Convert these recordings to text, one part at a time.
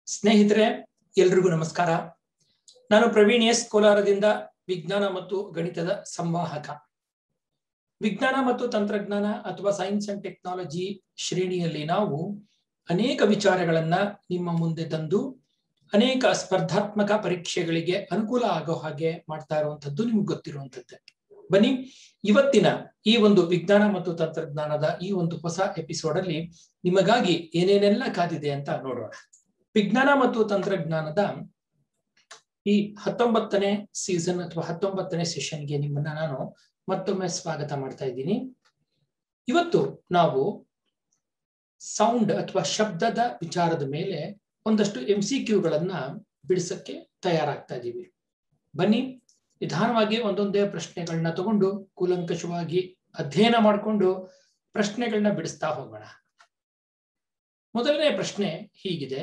ಸ್ನೇಹಿತರೆ ಎಲ್ರಿಗೂ ನಮಸ್ಕಾರ ನಾನು ಪ್ರವೀಣ್ ಎಸ್ ಕೋಲಾರದಿಂದ ವಿಜ್ಞಾನ ಮತ್ತು ಗಣಿತದ ಸಂವಾಹಕ ವಿಜ್ಞಾನ ಮತ್ತು ತಂತ್ರಜ್ಞಾನ ಅಥವಾ ಸೈನ್ಸ್ ಅಂಡ್ ಟೆಕ್ನಾಲಜಿ ಶ್ರೇಣಿಯಲ್ಲಿ ನಾವು ಅನೇಕ ವಿಚಾರಗಳನ್ನ ನಿಮ್ಮ ಮುಂದೆ ತಂದು ಅನೇಕ ಸ್ಪರ್ಧಾತ್ಮಕ ಪರೀಕ್ಷೆಗಳಿಗೆ ಅನುಕೂಲ ಆಗೋ ಹಾಗೆ ಮಾಡ್ತಾ ಇರುವಂತದ್ದು ನಿಮ್ಗೆ ಗೊತ್ತಿರುವಂತದ್ದೇ ಬನ್ನಿ ಇವತ್ತಿನ ಈ ಒಂದು ವಿಜ್ಞಾನ ಮತ್ತು ತಂತ್ರಜ್ಞಾನದ ಈ ಒಂದು ಹೊಸ ಎಪಿಸೋಡ್ ಅಲ್ಲಿ ನಿಮಗಾಗಿ ಏನೇನೆಲ್ಲ ಕಾದಿದೆ ಅಂತ ನೋಡೋಣ ವಿಜ್ಞಾನ ಮತ್ತು ತಂತ್ರಜ್ಞಾನದ ಈ ಹತ್ತೊಂಬತ್ತನೇ ಸೀಸನ್ ಅಥವಾ ಹತ್ತೊಂಬತ್ತನೇ ಸೆಷನ್ಗೆ ನಿಮ್ಮನ್ನ ನಾನು ಮತ್ತೊಮ್ಮೆ ಸ್ವಾಗತ ಮಾಡ್ತಾ ಇದ್ದೀನಿ ಇವತ್ತು ನಾವು ಸೌಂಡ್ ಅಥವಾ ಶಬ್ದದ ವಿಚಾರದ ಮೇಲೆ ಒಂದಷ್ಟು ಎಂ ಸಿ ಕ್ಯೂಗಳನ್ನ ಬಿಡಿಸಕ್ಕೆ ತಯಾರಾಗ್ತಾ ಇದ್ದೀವಿ ಬನ್ನಿ ನಿಧಾನವಾಗಿ ಒಂದೊಂದೇ ಪ್ರಶ್ನೆಗಳನ್ನ ತಗೊಂಡು ಕೂಲಂಕಷವಾಗಿ ಅಧ್ಯಯನ ಮಾಡಿಕೊಂಡು ಪ್ರಶ್ನೆಗಳನ್ನ ಬಿಡಿಸ್ತಾ ಹೋಗೋಣ ಮೊದಲನೇ ಪ್ರಶ್ನೆ ಹೀಗಿದೆ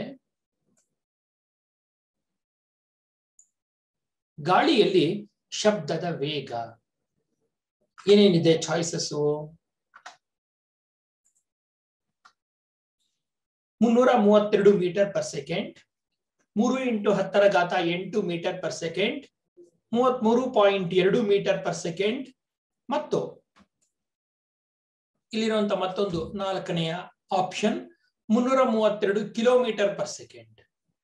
ಗಾಳಿಯಲ್ಲಿ ಶಬ್ದದ ವೇಗ ಏನೇನಿದೆ ಚಾಯ್ಸಸ್ಸು ಮುನ್ನೂರ ಮೂವತ್ತೆರಡು ಮೀಟರ್ ಪರ್ ಸೆಕೆಂಡ್ ಮೂರು ಇಂಟು ಹತ್ತರ ಘಾತ ಎಂಟು ಮೀಟರ್ ಪರ್ ಸೆಕೆಂಡ್ ಮೂವತ್ಮೂರು ಪಾಯಿಂಟ್ ಎರಡು ಮೀಟರ್ ಪರ್ ಸೆಕೆಂಡ್ ಮತ್ತು ಇಲ್ಲಿರುವಂತ ಮತ್ತೊಂದು ನಾಲ್ಕನೆಯ ಆಪ್ಷನ್ ಮುನ್ನೂರ ಮೂವತ್ತೆರಡು ಕಿಲೋಮೀಟರ್ ಪರ್ ಸೆಕೆಂಡ್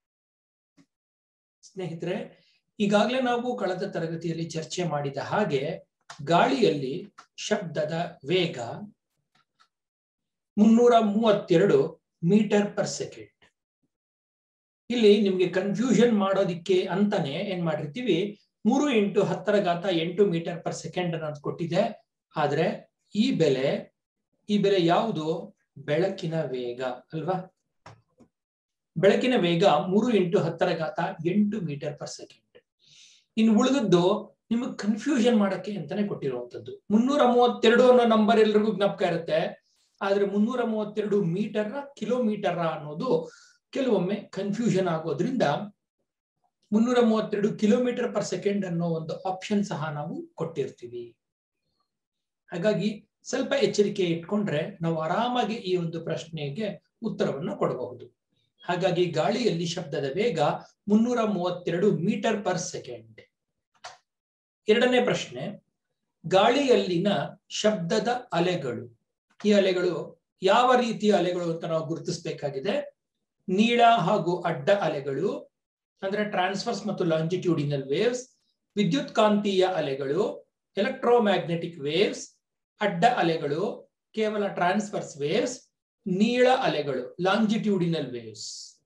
ಸ್ನೇಹಿತರೆ ಈಗಾಗಲೇ ನಾವು ಕಳೆದ ತರಗತಿಯಲ್ಲಿ ಚರ್ಚೆ ಮಾಡಿದ ಹಾಗೆ ಗಾಳಿಯಲ್ಲಿ ಶಬ್ದದ ವೇಗ ಮುನ್ನೂರ ಮೂವತ್ತೆರಡು ಮೀಟರ್ ಪರ್ ಸೆಕೆಂಡ್ ಇಲ್ಲಿ ನಿಮ್ಗೆ ಕನ್ಫ್ಯೂಷನ್ ಮಾಡೋದಿಕ್ಕೆ ಅಂತಾನೆ ಏನ್ ಮಾಡಿರ್ತೀವಿ ಮೂರು ಇಂಟು ಹತ್ತರ ಘಾತ ಎಂಟು ಮೀಟರ್ ಪರ್ ಸೆಕೆಂಡ್ ಅನ್ನೋದು ಕೊಟ್ಟಿದೆ ಆದ್ರೆ ಈ ಬೆಲೆ ಈ ಬೆಲೆ ಯಾವುದು ಬೆಳಕಿನ ವೇಗ ಅಲ್ವಾ ಬೆಳಕಿನ ವೇಗ ಮೂರು ಇಂಟು ಹತ್ತರ ಘಾತ ಎಂಟು ಮೀಟರ್ ಪರ್ ಸೆಕೆಂಡ್ ಇನ್ನು ಉಳಿದದ್ದು ನಿಮಗೆ ಕನ್ಫ್ಯೂಷನ್ ಮಾಡಕ್ಕೆ ಅಂತಾನೆ ಕೊಟ್ಟಿರುವಂತದ್ದು ಮುನ್ನೂರ ಮೂವತ್ತೆರಡು ಅನ್ನೋ ನಂಬರ್ ಎಲ್ರಿಗೂ ಜ್ಞಾಪಕ ಇರುತ್ತೆ ಆದ್ರೆ ಮುನ್ನೂರ ಮೂವತ್ತೆರಡು ಮೀಟರ್ ಕಿಲೋಮೀಟರ್ ಅನ್ನೋದು ಕೆಲವೊಮ್ಮೆ ಕನ್ಫ್ಯೂಷನ್ ಆಗೋದ್ರಿಂದ ಮುನ್ನೂರ ಮೂವತ್ತೆರಡು ಕಿಲೋಮೀಟರ್ ಪರ್ ಸೆಕೆಂಡ್ ಅನ್ನೋ ಒಂದು ಆಪ್ಷನ್ ಸಹ ನಾವು ಕೊಟ್ಟಿರ್ತೀವಿ ಹಾಗಾಗಿ ಸ್ವಲ್ಪ ಎಚ್ಚರಿಕೆ ಇಟ್ಕೊಂಡ್ರೆ ನಾವು ಆರಾಮಾಗಿ ಈ ಒಂದು ಪ್ರಶ್ನೆಗೆ ಉತ್ತರವನ್ನು ಕೊಡಬಹುದು ಹಾಗಾಗಿ ಗಾಳಿಯಲ್ಲಿ ಶಬ್ದದ ವೇಗ ಮುನ್ನೂರ ಮೂವತ್ತೆರಡು ಮೀಟರ್ ಪರ್ ಸೆಕೆಂಡ್ ಎರಡನೇ ಪ್ರಶ್ನೆ ಗಾಳಿಯಲ್ಲಿನ ಶಬ್ದದ ಅಲೆಗಳು ಈ ಅಲೆಗಳು ಯಾವ ರೀತಿಯ ಅಲೆಗಳು ಅಂತ ನಾವು ಗುರುತಿಸಬೇಕಾಗಿದೆ ನೀಳ ಹಾಗೂ ಅಡ್ಡ ಅಲೆಗಳು ಅಂದ್ರೆ ಟ್ರಾನ್ಸ್ಫರ್ಸ್ ಮತ್ತು ಲಾಂಜಿಟ್ಯೂಡಿನಲ್ ವೇವ್ಸ್ ವಿದ್ಯುತ್ ಕಾಂತೀಯ ಅಲೆಗಳು ಎಲೆಕ್ಟ್ರೋಮ್ಯಾಗ್ನೆಟಿಕ್ ವೇವ್ಸ್ ಅಡ್ಡ ಅಲೆಗಳು ಕೇವಲ ಟ್ರಾನ್ಸ್ಫರ್ಸ್ ವೇವ್ಸ್ ನೀಳ ಅಲೆಗಳು ಲಾಂಜಿಟ್ಯೂಡಿನಲ್ ವೇವ್ಸ್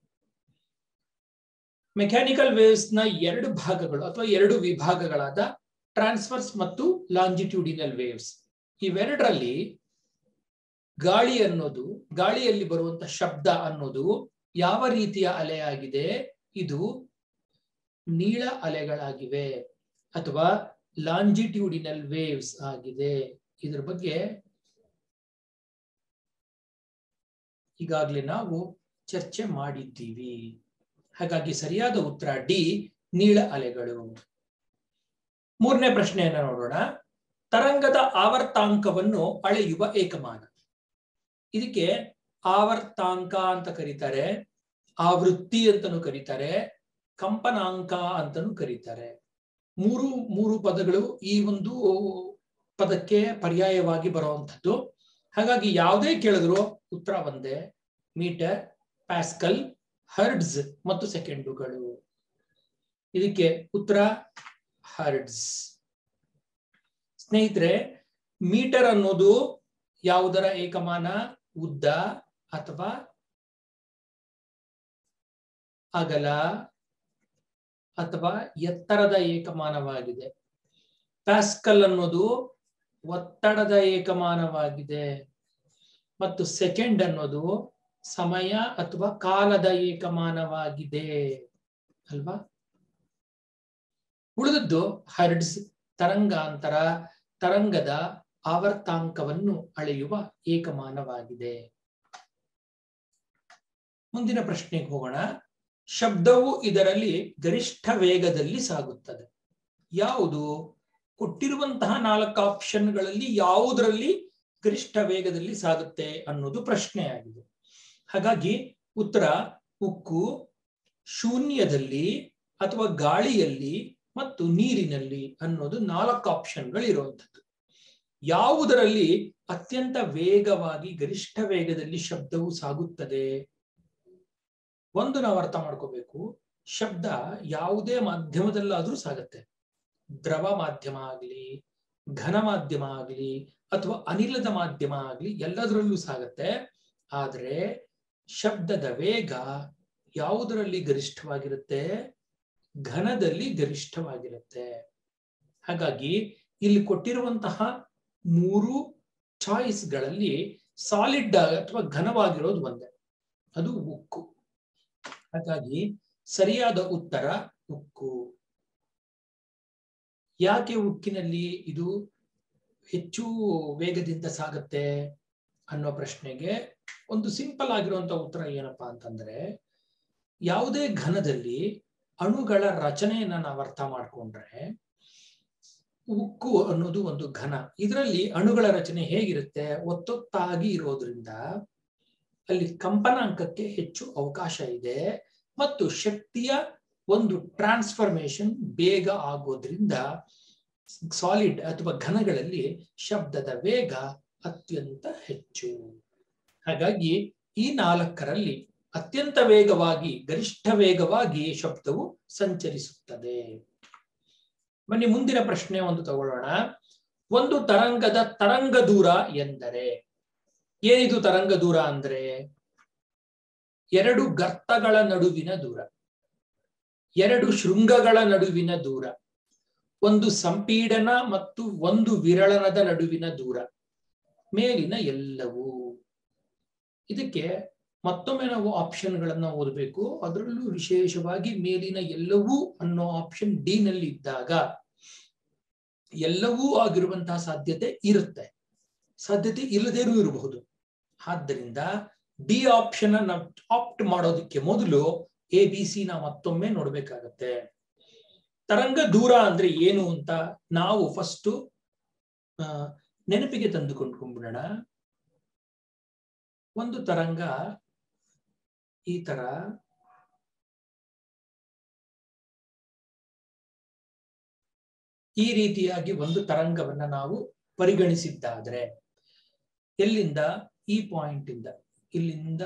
ಮೆಕ್ಯಾನಿಕಲ್ ವೇವ್ಸ್ ನ ಎರಡು ಭಾಗಗಳು ಅಥವಾ ಎರಡು ವಿಭಾಗಗಳಾದ ಟ್ರಾನ್ಸ್ಫರ್ಸ್ ಮತ್ತು ಲಾಂಜಿಟ್ಯೂಡಿನಲ್ ವೇವ್ಸ್ ಇವೆರಡರಲ್ಲಿ ಗಾಳಿ ಅನ್ನೋದು ಗಾಳಿಯಲ್ಲಿ ಬರುವಂತ ಶಬ್ದ ಅನ್ನೋದು ಯಾವ ರೀತಿಯ ಅಲೆಯಾಗಿದೆ ಇದು ನೀಳ ಅಲೆಗಳಾಗಿವೆ ಅಥವಾ ಲಾಂಜಿಟ್ಯೂಡಿನಲ್ ವೇವ್ಸ್ ಆಗಿದೆ ಇದ್ರ ಬಗ್ಗೆ ಈಗಾಗಲೇ ನಾವು ಚರ್ಚೆ ಮಾಡಿದ್ದೀವಿ ಹಾಗಾಗಿ ಸರಿಯಾದ ಉತ್ತರ ಡಿ ನೀಳ ಅಲೆಗಳು ಮೂರನೇ ಪ್ರಶ್ನೆಯನ್ನ ನೋಡೋಣ ತರಂಗದ ಆವರ್ತಾಂಕವನ್ನು ಅಳೆಯುವ ಏಕಮಾನ ಇದಕ್ಕೆ ಆವರ್ತಾಂಕ ಅಂತ ಕರೀತಾರೆ ಆವೃತ್ತಿ ಅಂತನೂ ಕರೀತಾರೆ ಕಂಪನಾಂಕ ಅಂತನೂ ಕರೀತಾರೆ ಮೂರು ಮೂರು ಪದಗಳು ಈ ಒಂದು ಪದಕ್ಕೆ ಪರ್ಯಾಯವಾಗಿ ಬರುವಂಥದ್ದು ಹಾಗಾಗಿ ಯಾವುದೇ ಕೇಳಿದ್ರು ಉತ್ತರ ಒಂದೇ ಮೀಟರ್ ಪ್ಯಾಸ್ಕಲ್ ಹರ್ಡ್ಸ್ ಮತ್ತು ಸೆಕೆಂಡುಗಳು ಇದಕ್ಕೆ ಉತ್ತರ ಹರ್ಡ್ಸ್ ಸ್ನೇಹಿತರೆ ಮೀಟರ್ ಅನ್ನೋದು ಯಾವುದರ ಏಕಮಾನ ಉದ್ದ ಅಥವಾ ಅಗಲ ಅಥವಾ ಎತ್ತರದ ಏಕಮಾನವಾಗಿದೆ ಪ್ಯಾಸ್ಕಲ್ ಅನ್ನೋದು ಒತ್ತಡದ ಏಕಮಾನವಾಗಿದೆ ಮತ್ತು ಸೆಕೆಂಡ್ ಅನ್ನೋದು ಸಮಯ ಅಥವಾ ಕಾಲದ ಏಕಮಾನವಾಗಿದೆ ಅಲ್ವಾ ಉಳಿದದ್ದು ಹರ್ಡ್ಸ್ ತರಂಗಾಂತರ ತರಂಗದ ಆವರ್ತಾಂಕವನ್ನು ಅಳೆಯುವ ಏಕಮಾನವಾಗಿದೆ ಮುಂದಿನ ಪ್ರಶ್ನೆಗೆ ಹೋಗೋಣ ಶಬ್ದವು ಇದರಲ್ಲಿ ಗರಿಷ್ಠ ವೇಗದಲ್ಲಿ ಸಾಗುತ್ತದೆ ಯಾವುದು ಕೊಟ್ಟಿರುವಂತಹ ನಾಲ್ಕು ಆಪ್ಷನ್ಗಳಲ್ಲಿ ಯಾವುದರಲ್ಲಿ ಗರಿಷ್ಠ ವೇಗದಲ್ಲಿ ಸಾಗುತ್ತೆ ಅನ್ನೋದು ಪ್ರಶ್ನೆಯಾಗಿದೆ ಹಾಗಾಗಿ ಉತ್ತರ ಉಕ್ಕು ಶೂನ್ಯದಲ್ಲಿ ಅಥವಾ ಗಾಳಿಯಲ್ಲಿ ಮತ್ತು ನೀರಿನಲ್ಲಿ ಅನ್ನೋದು ನಾಲ್ಕು ಆಪ್ಷನ್ಗಳು ಇರುವಂಥದ್ದು ಯಾವುದರಲ್ಲಿ ಅತ್ಯಂತ ವೇಗವಾಗಿ ಗರಿಷ್ಠ ವೇಗದಲ್ಲಿ ಶಬ್ದವು ಸಾಗುತ್ತದೆ ಒಂದು ನಾವು ಅರ್ಥ ಮಾಡ್ಕೋಬೇಕು ಶಬ್ದ ಯಾವುದೇ ಮಾಧ್ಯಮದಲ್ಲಾದ್ರೂ ಸಾಗತ್ತೆ ದ್ರವ ಮಾಧ್ಯಮ ಆಗಲಿ ಘನ ಮಾಧ್ಯಮ ಆಗಲಿ ಅಥವಾ ಅನಿಲದ ಮಾಧ್ಯಮ ಆಗಲಿ ಎಲ್ಲದರಲ್ಲೂ ಸಾಗತ್ತೆ ಆದ್ರೆ ಶಬ್ದದ ವೇಗ ಯಾವುದರಲ್ಲಿ ಗರಿಷ್ಠವಾಗಿರುತ್ತೆ ಘನದಲ್ಲಿ ಗರಿಷ್ಠವಾಗಿರುತ್ತೆ ಹಾಗಾಗಿ ಇಲ್ಲಿ ಕೊಟ್ಟಿರುವಂತಹ ಮೂರು ಚಾಯ್ಸ್ಗಳಲ್ಲಿ ಸಾಲಿಡ್ ಅಥವಾ ಘನವಾಗಿರೋದು ಒಂದೇ ಅದು ಉಕ್ಕು ಹಾಗಾಗಿ ಸರಿಯಾದ ಉತ್ತರ ಉಕ್ಕು ಯಾಕೆ ಉಕ್ಕಿನಲ್ಲಿ ಇದು ಹೆಚ್ಚು ವೇಗದಿಂದ ಸಾಗತ್ತೆ ಅನ್ನೋ ಪ್ರಶ್ನೆಗೆ ಒಂದು ಸಿಂಪಲ್ ಆಗಿರುವಂತ ಉತ್ತರ ಏನಪ್ಪಾ ಅಂತಂದ್ರೆ ಯಾವುದೇ ಘನದಲ್ಲಿ ಅಣುಗಳ ರಚನೆಯನ್ನ ನಾವು ಅರ್ಥ ಮಾಡ್ಕೊಂಡ್ರೆ ಉಕ್ಕು ಅನ್ನೋದು ಒಂದು ಘನ ಇದರಲ್ಲಿ ಅಣುಗಳ ರಚನೆ ಹೇಗಿರುತ್ತೆ ಒತ್ತೊತ್ತಾಗಿ ಇರೋದ್ರಿಂದ ಅಲ್ಲಿ ಕಂಪನಾಂಕಕ್ಕೆ ಹೆಚ್ಚು ಅವಕಾಶ ಇದೆ ಮತ್ತು ಶಕ್ತಿಯ ಒಂದು ಟ್ರಾನ್ಸ್ಫರ್ಮೇಶನ್ ಬೇಗ ಆಗೋದ್ರಿಂದ ಸಾಲಿಡ್ ಅಥವಾ ಘನಗಳಲ್ಲಿ ಶಬ್ದದ ವೇಗ ಅತ್ಯಂತ ಹೆಚ್ಚು ಹಾಗಾಗಿ ಈ ನಾಲ್ಕರಲ್ಲಿ ಅತ್ಯಂತ ವೇಗವಾಗಿ ಗರಿಷ್ಠ ವೇಗವಾಗಿ ಶಬ್ದವು ಸಂಚರಿಸುತ್ತದೆ ಬನ್ನಿ ಮುಂದಿನ ಪ್ರಶ್ನೆ ಒಂದು ತಗೊಳ್ಳೋಣ ಒಂದು ತರಂಗದ ತರಂಗ ದೂರ ಎಂದರೆ ಏನಿದು ತರಂಗ ದೂರ ಅಂದ್ರೆ ಎರಡು ಗರ್ತಗಳ ನಡುವಿನ ದೂರ ಎರಡು ಶೃಂಗಗಳ ನಡುವಿನ ದೂರ ಒಂದು ಸಂಪೀಡನ ಮತ್ತು ಒಂದು ವಿರಳನದ ನಡುವಿನ ದೂರ ಮೇಲಿನ ಎಲ್ಲವೂ ಇದಕ್ಕೆ ಮತ್ತೊಮ್ಮೆ ನಾವು ಆಪ್ಷನ್ಗಳನ್ನ ಓದಬೇಕು ಅದರಲ್ಲೂ ವಿಶೇಷವಾಗಿ ಮೇಲಿನ ಎಲ್ಲವೂ ಅನ್ನೋ ಆಪ್ಷನ್ ಡಿ ನಲ್ಲಿ ಇದ್ದಾಗ ಎಲ್ಲವೂ ಆಗಿರುವಂತಹ ಸಾಧ್ಯತೆ ಇರುತ್ತೆ ಸಾಧ್ಯತೆ ಇಲ್ಲದೇನೂ ಇರಬಹುದು ಆದ್ದರಿಂದ ಡಿ ಆಪ್ಷನ್ ಅನ್ನ ಆಪ್ಟ್ ಮಾಡೋದಕ್ಕೆ ಮೊದಲು ಎ ಬಿ ಸಿ ನ ಮತ್ತೊಮ್ಮೆ ನೋಡ್ಬೇಕಾಗತ್ತೆ ತರಂಗ ದೂರ ಅಂದ್ರೆ ಏನು ಅಂತ ನಾವು ಫಸ್ಟ್ ನೆನಪಿಗೆ ತಂದುಕೊಂಡ್ಕೊಂಡ್ಬಿಡೋಣ ಒಂದು ತರಂಗ ಈ ತರ ಈ ರೀತಿಯಾಗಿ ಒಂದು ತರಂಗವನ್ನ ನಾವು ಪರಿಗಣಿಸಿದ್ದಾದ್ರೆ ಎಲ್ಲಿಂದ ಈ ಪಾಯಿಂಟ್ ಇಂದ ಇಲ್ಲಿಂದ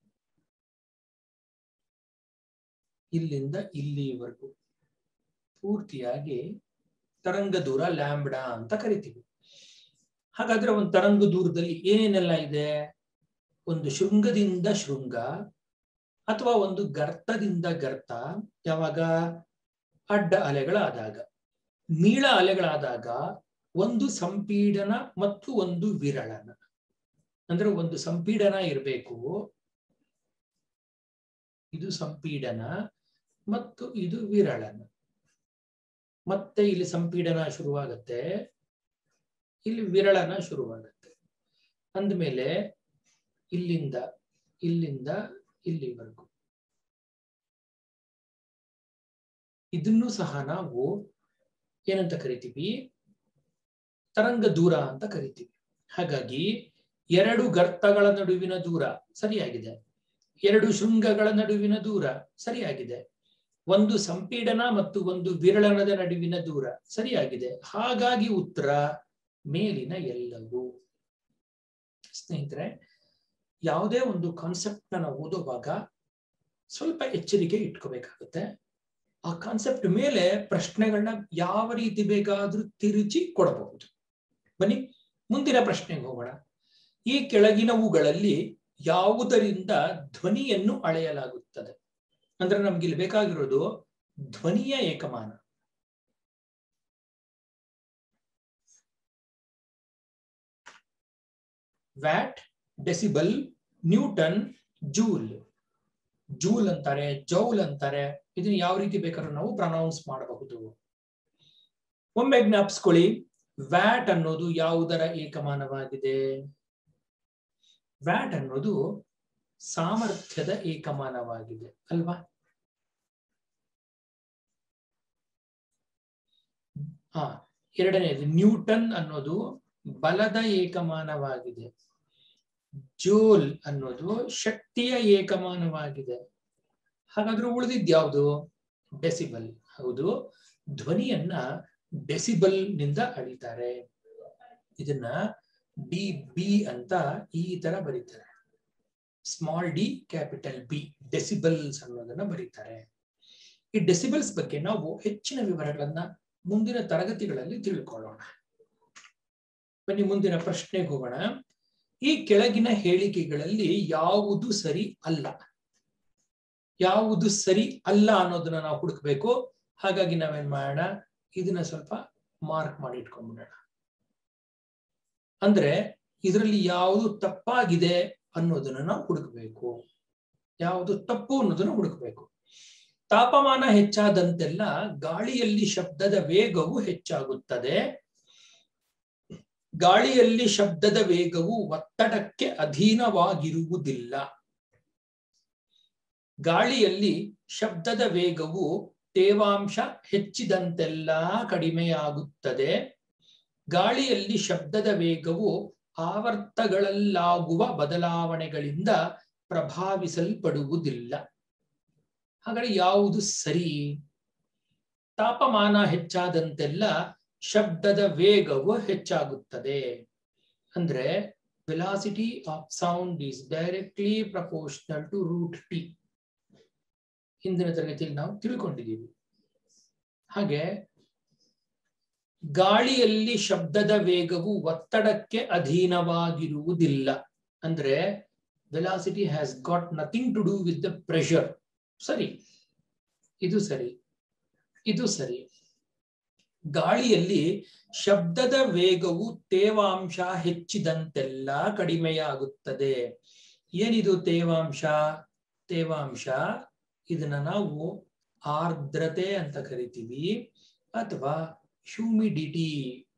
ಇಲ್ಲಿಂದ ಇಲ್ಲಿವರೆಗೂ ಪೂರ್ತಿಯಾಗಿ ತರಂಗ ದೂರ ಲ್ಯಾಂಬ್ಡಾ ಅಂತ ಕರಿತೀವಿ ಹಾಗಾದ್ರೆ ಒಂದು ತರಂಗ ದೂರದಲ್ಲಿ ಏನೇನೆಲ್ಲ ಇದೆ ಒಂದು ಶೃಂಗದಿಂದ ಶೃಂಗ ಅಥವಾ ಒಂದು ಗರ್ತದಿಂದ ಗರ್ತ ಯಾವಾಗ ಅಡ್ಡ ಅಲೆಗಳಾದಾಗ ನೀಳ ಅಲೆಗಳಾದಾಗ ಒಂದು ಸಂಪೀಡನ ಮತ್ತು ಒಂದು ವಿರಳನ ಅಂದ್ರೆ ಒಂದು ಸಂಪೀಡನ ಇರಬೇಕು ಇದು ಸಂಪೀಡನ ಮತ್ತು ಇದು ವಿರಳನ ಮತ್ತೆ ಇಲ್ಲಿ ಸಂಪೀಡನ ಶುರುವಾಗತ್ತೆ ಇಲ್ಲಿ ವಿರಳನ ಶುರುವಾಗತ್ತೆ ಅಂದಮೇಲೆ ಇಲ್ಲಿಂದ ಇಲ್ಲಿಂದ ಇಲ್ಲಿವರೆಗೂ ಇದನ್ನು ಸಹ ನಾವು ಏನಂತ ಕರಿತೀವಿ ತರಂಗ ದೂರ ಅಂತ ಕರಿತೀವಿ ಹಾಗಾಗಿ ಎರಡು ಗರ್ತಗಳ ನಡುವಿನ ದೂರ ಸರಿಯಾಗಿದೆ ಎರಡು ಶೃಂಗಗಳ ನಡುವಿನ ದೂರ ಸರಿಯಾಗಿದೆ ಒಂದು ಸಂಪೀಡನ ಮತ್ತು ಒಂದು ವಿರಳನದ ನಡುವಿನ ದೂರ ಸರಿಯಾಗಿದೆ ಹಾಗಾಗಿ ಉತ್ತರ ಮೇಲಿನ ಎಲ್ಲವೂ ಸ್ನೇಹಿತರೆ ಯಾವುದೇ ಒಂದು ಕಾನ್ಸೆಪ್ಟ್ ನಾವು ಓದುವಾಗ ಸ್ವಲ್ಪ ಎಚ್ಚರಿಕೆ ಇಟ್ಕೋಬೇಕಾಗುತ್ತೆ ಆ ಕಾನ್ಸೆಪ್ಟ್ ಮೇಲೆ ಪ್ರಶ್ನೆಗಳನ್ನ ಯಾವ ರೀತಿ ಬೇಕಾದ್ರೂ ತಿರುಚಿ ಕೊಡಬಹುದು ಬನ್ನಿ ಮುಂದಿನ ಪ್ರಶ್ನೆಗೆ ಹೋಗೋಣ ಈ ಕೆಳಗಿನವುಗಳಲ್ಲಿ ಯಾವುದರಿಂದ ಧ್ವನಿಯನ್ನು ಅಳೆಯಲಾಗುತ್ತದೆ ಅಂದ್ರೆ ನಮ್ಗೆ ಇಲ್ಲಿ ಬೇಕಾಗಿರೋದು ಧ್ವನಿಯ ಏಕಮಾನ watt decibel newton joule joule ಅಂತಾರೆ ಜೌಲ್ ಅಂತಾರೆ ಇದನ್ನ ಯಾವ ರೀತಿ ಬೇಕಾದ್ರೂ ನಾವು ಪ್ರನೌನ್ಸ್ ಮಾಡಬಹುದು ಒಮ್ಮೆ ಜ್ಞಾಪಿಸ್ಕೊಳ್ಳಿ ವ್ಯಾಟ್ ಅನ್ನೋದು ಯಾವುದರ ಏಕಮಾನವಾಗಿದೆ ವ್ಯಾಟ್ ಅನ್ನೋದು ಸಾಮರ್ಥ್ಯದ ಏಕಮಾನವಾಗಿದೆ ಅಲ್ವಾ ಹಾ ಎರಡನೇದು ನ್ಯೂಟನ್ ಅನ್ನೋದು ಬಲದ ಏಕಮಾನವಾಗಿದೆ ಜೋಲ್ ಅನ್ನೋದು ಶಕ್ತಿಯ ಏಕಮಾನವಾಗಿದೆ ಹಾಗಾದ್ರೆ ಉಳಿದಿದ್ ಯಾವುದು ಡೆಸಿಬಲ್ ಹೌದು ಧ್ವನಿಯನ್ನ ಡೆಸಿಬಲ್ ನಿಂದ ಅಳಿತಾರೆ ಇದನ್ನ ಡಿ ಬಿ ಅಂತ ಈ ತರ ಬರೀತಾರೆ small D capital B decibels ಅನ್ನೋದನ್ನ ಬರೀತಾರೆ ಈ ಡೆಸಿಬಲ್ಸ್ ಬಗ್ಗೆ ನಾವು ಹೆಚ್ಚಿನ ವಿವರಗಳನ್ನ ಮುಂದಿನ ತರಗತಿಗಳಲ್ಲಿ ತಿಳ್ಕೊಳ್ಳೋಣ ಬನ್ನಿ ಮುಂದಿನ ಪ್ರಶ್ನೆಗೆ ಹೋಗೋಣ ಈ ಕೆಳಗಿನ ಹೇಳಿಕೆಗಳಲ್ಲಿ ಯಾವುದು ಸರಿ ಅಲ್ಲ ಯಾವುದು ಸರಿ ಅಲ್ಲ ಅನ್ನೋದನ್ನ ನಾವು ಹುಡುಕ್ಬೇಕು ಹಾಗಾಗಿ ನಾವೇನ್ ಮಾಡೋಣ ಇದನ್ನ ಸ್ವಲ್ಪ ಮಾರ್ಕ್ ಮಾಡಿ ಇಟ್ಕೊಂಡ್ಬಿಡೋಣ ಅಂದ್ರೆ ಇದರಲ್ಲಿ ಯಾವುದು ತಪ್ಪಾಗಿದೆ ಅನ್ನೋದನ್ನ ನಾವು ಹುಡುಕ್ಬೇಕು ಯಾವುದು ತಪ್ಪು ಅನ್ನೋದನ್ನ ಹುಡುಕ್ಬೇಕು ತಾಪಮಾನ ಹೆಚ್ಚಾದಂತೆಲ್ಲ ಗಾಳಿಯಲ್ಲಿ ಶಬ್ದದ ವೇಗವು ಹೆಚ್ಚಾಗುತ್ತದೆ ಗಾಳಿಯಲ್ಲಿ ಶಬ್ದದ ವೇಗವು ಒತ್ತಡಕ್ಕೆ ಅಧೀನವಾಗಿರುವುದಿಲ್ಲ ಗಾಳಿಯಲ್ಲಿ ಶಬ್ದದ ವೇಗವು ತೇವಾಂಶ ಹೆಚ್ಚಿದಂತೆಲ್ಲ ಕಡಿಮೆಯಾಗುತ್ತದೆ ಗಾಳಿಯಲ್ಲಿ ಶಬ್ದದ ವೇಗವು ಆವರ್ತಗಳಲ್ಲಾಗುವ ಬದಲಾವಣೆಗಳಿಂದ ಪ್ರಭಾವಿಸಲ್ಪಡುವುದಿಲ್ಲ ಹಾಗಾದ್ರೆ ಯಾವುದು ಸರಿ ತಾಪಮಾನ ಹೆಚ್ಚಾದಂತೆಲ್ಲ ಶಬ್ದದ ವೇಗವು ಹೆಚ್ಚಾಗುತ್ತದೆ ಅಂದ್ರೆ velocity of sound is directly proportional to root T ಹಿಂದಿನ ತರಗತಿಯಲ್ಲಿ ನಾವು ತಿಳ್ಕೊಂಡಿದ್ದೀವಿ ಹಾಗೆ ಗಾಳಿಯಲ್ಲಿ ಶಬ್ದದ ವೇಗವು ಒತ್ತಡಕ್ಕೆ ಅಧೀನವಾಗಿರುವುದಿಲ್ಲ ಅಂದ್ರೆ velocity has got nothing to do with the pressure ಸರಿ ಇದು ಸರಿ ಇದು ಸರಿ ಗಾಳಿಯಲ್ಲಿ ಶಬ್ದದ ವೇಗವು ತೇವಾಂಶ ಹೆಚ್ಚಿದಂತೆಲ್ಲ ಕಡಿಮೆಯಾಗುತ್ತದೆ ಏನಿದು ತೇವಾಂಶ ತೇವಾಂಶ ಇದನ್ನ ನಾವು ಆರ್ದ್ರತೆ ಅಂತ ಕರಿತೀವಿ ಅಥವಾ ಹ್ಯೂಮಿಡಿಟಿ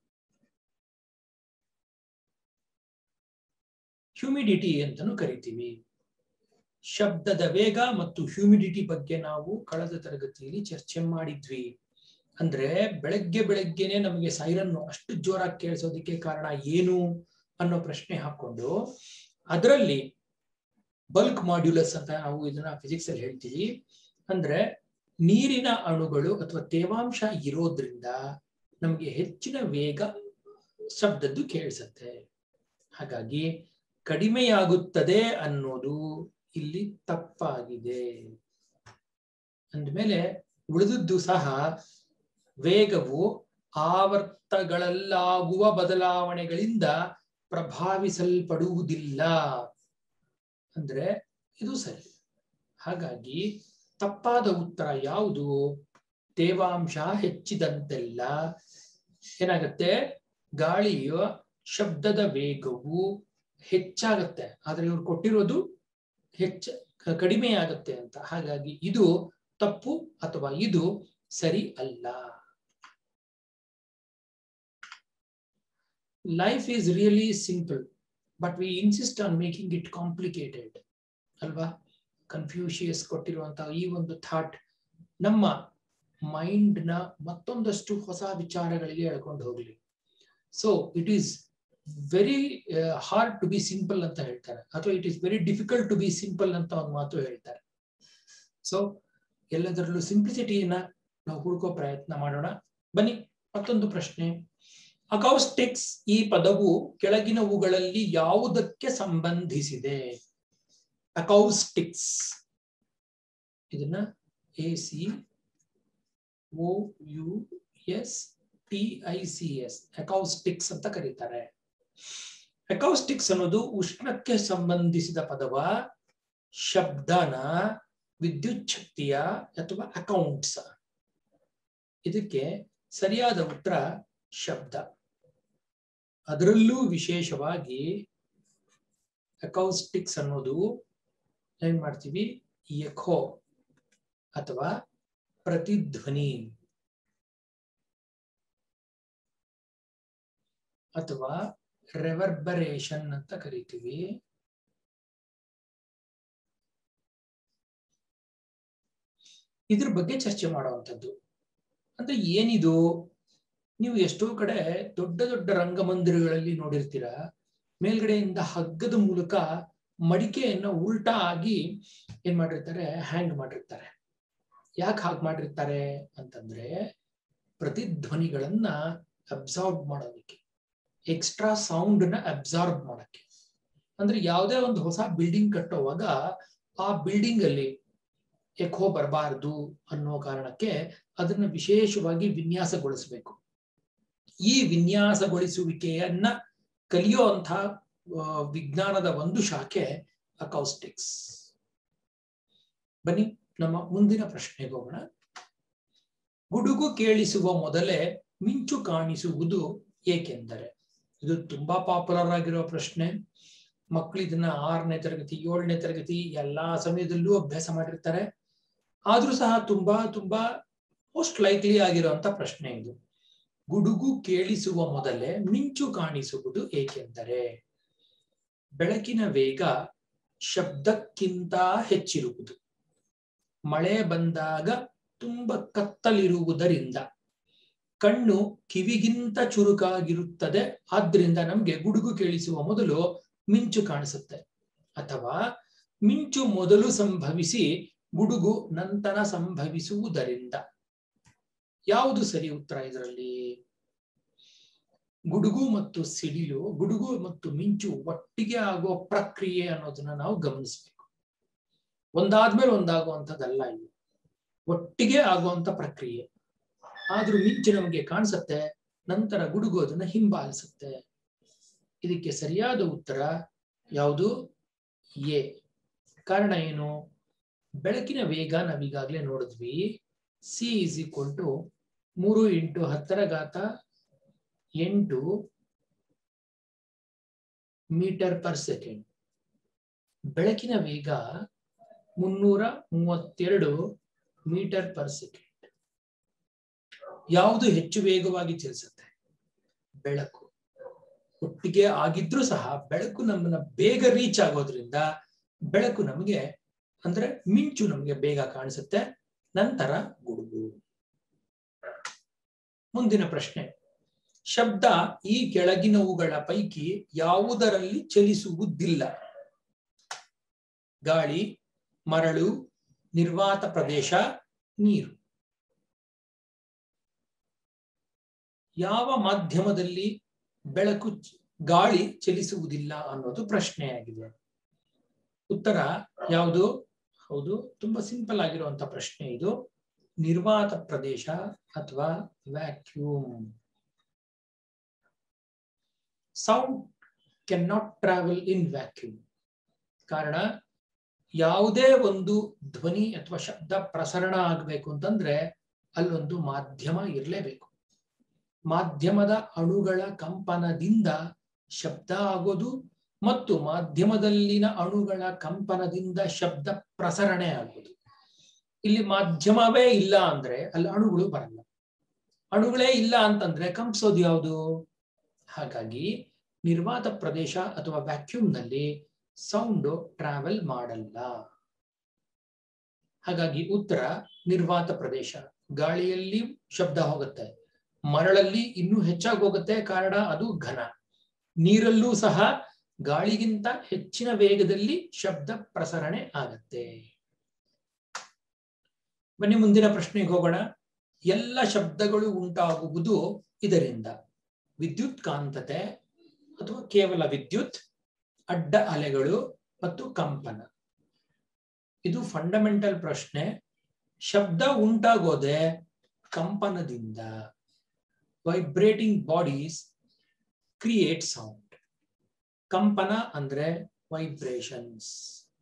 ಹ್ಯೂಮಿಡಿಟಿ ಅಂತಲೂ ಕರಿತೀವಿ ಶಬ್ದದ ವೇಗ ಮತ್ತು ಹ್ಯೂಮಿಡಿಟಿ ಬಗ್ಗೆ ನಾವು ಕಳೆದ ತರಗತಿಯಲ್ಲಿ ಚರ್ಚೆ ಮಾಡಿದ್ವಿ ಅಂದ್ರೆ ಬೆಳಗ್ಗೆ ಬೆಳಗ್ಗೆನೆ ನಮಗೆ ಸೈರನ್ ಅಷ್ಟು ಜೋರಾಗಿ ಕೇಳಿಸೋದಕ್ಕೆ ಕಾರಣ ಏನು ಅನ್ನೋ ಪ್ರಶ್ನೆ ಹಾಕೊಂಡು ಅದರಲ್ಲಿ ಬಲ್ಕ್ ಮಾಡ್ಯುಲಸ್ ಅಂತ ನಾವು ಇದನ್ನ ಫಿಸಿಕ್ಸ್ ಅಲ್ಲಿ ಹೇಳ್ತೀವಿ ಅಂದ್ರೆ ನೀರಿನ ಅಣುಗಳು ಅಥವಾ ತೇವಾಂಶ ಇರೋದ್ರಿಂದ ನಮಗೆ ಹೆಚ್ಚಿನ ವೇಗ ಶಬ್ದದ್ದು ಕೇಳಿಸುತ್ತೆ ಹಾಗಾಗಿ ಕಡಿಮೆಯಾಗುತ್ತದೆ ಅನ್ನೋದು ಇಲ್ಲಿ ತಪ್ಪಾಗಿದೆ ಅಂದಮೇಲೆ ಉಳಿದದ್ದು ಸಹ ವೇಗವು ಆವರ್ತಗಳಲ್ಲಾಗುವ ಬದಲಾವಣೆಗಳಿಂದ ಪ್ರಭಾವಿಸಲ್ಪಡುವುದಿಲ್ಲ ಅಂದ್ರೆ ಇದು ಸರಿ ಹಾಗಾಗಿ ತಪ್ಪಾದ ಉತ್ತರ ಯಾವುದು ತೇವಾಂಶ ಹೆಚ್ಚಿದಂತೆಲ್ಲ ಏನಾಗತ್ತೆ ಗಾಳಿಯ ಶಬ್ದದ ವೇಗವು ಹೆಚ್ಚಾಗತ್ತೆ ಆದ್ರೆ ಇವ್ರು ಕೊಟ್ಟಿರೋದು ಹೆಚ್ಚ ಕಡಿಮೆ ಆಗತ್ತೆ ಅಂತ ಹಾಗಾಗಿ ಇದು ತಪ್ಪು ಅಥವಾ ಇದು ಸರಿ ಅಲ್ಲ life is really simple but we insist on making it complicated ಅಲ್ವಾ ಕನ್ಫ್ಯೂಷಿಯಸ್ ಕೊಟ್ಟಿರುವಂತಹ ಈ ಒಂದು ಥಾಟ್ ನಮ್ಮ ಮೈಂಡ್ ನ ಮತ್ತೊಂದಷ್ಟು ಹೊಸ ವಿಚಾರಗಳಿಗೆ ಎಳ್ಕೊಂಡು ಹೋಗ್ಲಿ so it is very hard to be simple ಅಂತ ಹೇಳ್ತಾರೆ ಅಥವಾ it is very difficult to be simple ಅಂತ ಒಂದು ಮಾತು ಹೇಳ್ತಾರೆ ಸೊ ಎಲ್ಲದರಲ್ಲೂ ಸಿಂಪ್ಲಿಸಿಟಿಯನ್ನ ನಾವು ಹುಡುಕೋ ಪ್ರಯತ್ನ ಮಾಡೋಣ ಬನ್ನಿ ಮತ್ತೊಂದು ಪ್ರಶ್ನೆ ಅಕೌಸ್ಟಿಕ್ಸ್ ಈ ಪದವು ಕೆಳಗಿನವುಗಳಲ್ಲಿ ಯಾವುದಕ್ಕೆ ಸಂಬಂಧಿಸಿದೆ ಅಕೌಸ್ಟಿಕ್ಸ್ ಇದನ್ನ A C O U S T I C S acoustics ಅಂತ ಕರೀತಾರೆ ಅಕೌಸ್ಟಿಕ್ಸ್ ಅನ್ನೋದು ಉಷ್ಣಕ್ಕೆ ಸಂಬಂಧಿಸಿದ ಪದವ ಶಬ್ದನ ವಿದ್ಯುತ್ ಶಕ್ತಿಯ ಅಥವಾ ಅಕೌಂಟ್ಸ್ ಇದಕ್ಕೆ ಸರಿಯಾದ ಉತ್ತರ ಶಬ್ದ ಅದರಲ್ಲೂ ವಿಶೇಷವಾಗಿ ಅಕೌಸ್ಟಿಕ್ಸ್ ಅನ್ನೋದು ಏನ್ ಮಾಡ್ತೀವಿ ಎಖೋ ಅಥವಾ ಪ್ರತಿಧ್ವನಿ ಅಥವಾ ರೆವರ್ಬರೇಷನ್ ಅಂತ ಕರಿತೀವಿ ಇದ್ರ ಬಗ್ಗೆ ಚರ್ಚೆ ಮಾಡುವಂಥದ್ದು ಅಂದ್ರೆ ಏನಿದು ನೀವು ಎಷ್ಟೋ ಕಡೆ ದೊಡ್ಡ ದೊಡ್ಡ ರಂಗಮಂದಿರಗಳಲ್ಲಿ ನೋಡಿರ್ತೀರ ಮೇಲ್ಗಡೆಯಿಂದ ಹಗ್ಗದ ಮೂಲಕ ಮಡಿಕೆಯನ್ನ ಉಲ್ಟಾ ಆಗಿ ಏನ್ ಮಾಡಿರ್ತಾರೆ ಹ್ಯಾಂಗ್ ಮಾಡಿರ್ತಾರೆ ಯಾಕೆ ಹಾಗೆ ಮಾಡಿರ್ತಾರೆ ಅಂತಂದ್ರೆ ಪ್ರತಿಧ್ವನಿಗಳನ್ನ ಅಬ್ಸಾರ್ಬ್ ಮಾಡೋದಕ್ಕೆ ಎಕ್ಸ್ಟ್ರಾ ಸೌಂಡ್ ನ ಅಬ್ಸಾರ್ಬ್ ಮಾಡಕ್ಕೆ ಅಂದ್ರೆ ಯಾವುದೇ ಒಂದು ಹೊಸ ಬಿಲ್ಡಿಂಗ್ ಕಟ್ಟುವಾಗ ಆ ಬಿಲ್ಡಿಂಗ್ ಅಲ್ಲಿ ಎಕೋ ಬರಬಾರದು ಅನ್ನೋ ಕಾರಣಕ್ಕೆ ಅದನ್ನ ವಿಶೇಷವಾಗಿ ವಿನ್ಯಾಸಗೊಳಿಸಬೇಕು ಈ ವಿನ್ಯಾಸಗೊಳಿಸುವಿಕೆಯನ್ನ ಕಲಿಯುವಂತಹ ವಿಜ್ಞಾನದ ಒಂದು ಶಾಖೆ ಅಕೌಸ್ಟಿಕ್ಸ್ ಬನ್ನಿ ನಮ್ಮ ಮುಂದಿನ ಪ್ರಶ್ನೆಗೆ ಹೋಗೋಣ ಗುಡುಗು ಕೇಳಿಸುವ ಮೊದಲೇ ಮಿಂಚು ಕಾಣಿಸುವುದು ಏಕೆಂದರೆ ಇದು ತುಂಬಾ ಪಾಪ್ಯುಲರ್ ಆಗಿರೋ ಪ್ರಶ್ನೆ ಮಕ್ಕಳು ಇದನ್ನ ಆರನೇ ತರಗತಿ ಏಳನೇ ತರಗತಿ ಎಲ್ಲಾ ಸಮಯದಲ್ಲೂ ಅಭ್ಯಾಸ ಮಾಡಿರ್ತಾರೆ ಆದ್ರೂ ಸಹ ತುಂಬಾ ತುಂಬಾ ಮೋಸ್ಟ್ ಲೈಕ್ಲಿ ಆಗಿರುವಂತ ಪ್ರಶ್ನೆ ಇದು ಗುಡುಗು ಕೇಳಿಸುವ ಮೊದಲೇ ಮಿಂಚು ಕಾಣಿಸುವುದು ಏಕೆಂದರೆ ಬೆಳಕಿನ ವೇಗ ಶಬ್ದಕ್ಕಿಂತ ಹೆಚ್ಚಿರುವುದು ಮಳೆ ಬಂದಾಗ ತುಂಬ ಕತ್ತಲಿರುವುದರಿಂದ ಕಣ್ಣು ಕಿವಿಗಿಂತ ಚುರುಕಾಗಿರುತ್ತದೆ ಆದ್ರಿಂದ ನಮ್ಗೆ ಗುಡುಗು ಕೇಳಿಸುವ ಮೊದಲು ಮಿಂಚು ಕಾಣಿಸುತ್ತೆ ಅಥವಾ ಮಿಂಚು ಮೊದಲು ಸಂಭವಿಸಿ ಗುಡುಗು ನಂತರ ಸಂಭವಿಸುವುದರಿಂದ ಯಾವುದು ಸರಿ ಉತ್ತರ ಇದರಲ್ಲಿ ಗುಡುಗು ಮತ್ತು ಸಿಡಿಲು ಗುಡುಗು ಮತ್ತು ಮಿಂಚು ಒಟ್ಟಿಗೆ ಆಗುವ ಪ್ರಕ್ರಿಯೆ ಅನ್ನೋದನ್ನ ನಾವು ಗಮನಿಸ್ಬೇಕು ಒಂದಾದ್ಮೇಲೆ ಒಂದಾಗುವಂಥದ್ದಲ್ಲ ಇದು ಒಟ್ಟಿಗೆ ಆಗುವಂತ ಪ್ರಕ್ರಿಯೆ ಆದ್ರೂ ಮಿಂಚು ನಮಗೆ ಕಾಣಿಸುತ್ತೆ ನಂತರ ಗುಡುಗು ಅದನ್ನ ಹಿಂಬಾಲಿಸುತ್ತೆ ಇದಕ್ಕೆ ಸರಿಯಾದ ಉತ್ತರ ಯಾವುದು ಎ ಕಾರಣ ಏನು ಬೆಳಕಿನ ವೇಗ ನಾವೀಗಾಗ್ಲೇ ನೋಡಿದ್ವಿ ಸಿ ಇಸ್ ಈಕ್ವಲ್ ಟು ಮೂರು ಇಂಟು ಹತ್ತರ ಘಾತ ಎಂಟು ಮೀಟರ್ ಪರ್ ಸೆಕೆಂಡ್ ಬೆಳಕಿನ ವೇಗ ಮುನ್ನೂರ ಮೂವತ್ತೆರಡು ಮೀಟರ್ ಪರ್ ಸೆಕೆಂಡ್ ಯಾವುದು ಹೆಚ್ಚು ವೇಗವಾಗಿ ಚಲಿಸುತ್ತೆ ಬೆಳಕು ಒಟ್ಟಿಗೆ ಆಗಿದ್ರೂ ಸಹ ಬೆಳಕು ನಮ್ಮನ್ನ ಬೇಗ ರೀಚ್ ಆಗೋದ್ರಿಂದ ಬೆಳಕು ನಮಗೆ ಅಂದ್ರೆ ಮಿಂಚು ನಮಗೆ ಬೇಗ ಕಾಣಿಸುತ್ತೆ ನಂತರ ಗುಡುಗು ಮುಂದಿನ ಪ್ರಶ್ನೆ ಶಬ್ದ ಈ ಕೆಳಗಿನವುಗಳ ಪೈಕಿ ಯಾವುದರಲ್ಲಿ ಚಲಿಸುವುದಿಲ್ಲ ಗಾಳಿ ಮರಳು ನಿರ್ವಾತ ಪ್ರದೇಶ ನೀರು ಯಾವ ಮಾಧ್ಯಮದಲ್ಲಿ ಬೆಳಕು ಗಾಳಿ ಚಲಿಸುವುದಿಲ್ಲ ಅನ್ನೋದು ಪ್ರಶ್ನೆಯಾಗಿದೆ ಉತ್ತರ ಯಾವುದು ಹೌದು ತುಂಬಾ ಸಿಂಪಲ್ ಆಗಿರುವಂತ ಪ್ರಶ್ನೆ ಇದು ನಿರ್ವಾತ ಪ್ರದೇಶ ಅಥವಾ vacuum sound can not travel in vacuum ಕಾರಣ ಯಾವುದೇ ಒಂದು ಧ್ವನಿ ಅಥವಾ ಶಬ್ದ ಪ್ರಸರಣ ಆಗಬೇಕು ಅಂತಂದ್ರೆ ಅಲ್ಲೊಂದು ಮಾಧ್ಯಮ ಇರಲೇಬೇಕು ಮಾಧ್ಯಮದ ಅಣುಗಳ ಕಂಪನದಿಂದ ಶಬ್ದ ಆಗೋದು ಮತ್ತು ಮಾಧ್ಯಮದಲ್ಲಿನ ಅಣುಗಳ ಕಂಪನದಿಂದ ಶಬ್ದ ಪ್ರಸರಣೆ ಆಗೋದು ಇಲ್ಲಿ ಮಾಧ್ಯಮವೇ ಇಲ್ಲ ಅಂದ್ರೆ ಅಲ್ಲಿ ಅಣುಗಳು ಬರಲ್ಲ ಅಣುಗಳೇ ಇಲ್ಲ ಅಂತಂದ್ರೆ ಕಂಪಿಸೋದು ಯಾವುದು ಹಾಗಾಗಿ ನಿರ್ವಾತ ಪ್ರದೇಶ ಅಥವಾ ವ್ಯಾಕ್ಯೂಮ್ ನಲ್ಲಿ ಸೌಂಡ್ ಟ್ರಾವೆಲ್ ಮಾಡಲ್ಲ ಹಾಗಾಗಿ ಉತ್ತರ ನಿರ್ವಾತ ಪ್ರದೇಶ ಗಾಳಿಯಲ್ಲಿ ಶಬ್ದ ಹೋಗುತ್ತೆ ಮರಳಲ್ಲಿ ಇನ್ನೂ ಹೆಚ್ಚಾಗಿ ಹೋಗುತ್ತೆ ಕಾರಣ ಅದು ಘನ ನೀರಲ್ಲೂ ಸಹ ಗಾಳಿಗಿಂತ ಹೆಚ್ಚಿನ ವೇಗದಲ್ಲಿ ಶಬ್ದ ಪ್ರಸರಣೆ ಆಗತ್ತೆ ಬನ್ನಿ ಮುಂದಿನ ಪ್ರಶ್ನೆಗೆ ಹೋಗೋಣ ಎಲ್ಲ ಶಬ್ದಗಳು ಉಂಟಾಗುವುದು ಇದರಿಂದ ವಿದ್ಯುತ್ ಕಾಂತತೆ ಅಥವಾ ಕೇವಲ ವಿದ್ಯುತ್ ಅಡ್ಡ ಅಲೆಗಳು ಮತ್ತು ಕಂಪನ ಇದು ಫಂಡಮೆಂಟಲ್ ಪ್ರಶ್ನೆ ಶಬ್ದ ಉಂಟಾಗೋದೆ ಕಂಪನದಿಂದ ವೈಬ್ರೇಟಿಂಗ್ ಬಾಡೀಸ್ ಕ್ರಿಯೇಟ್ ಸೌಂಡ್ ಕಂಪನ ಅಂದ್ರೆ vibrations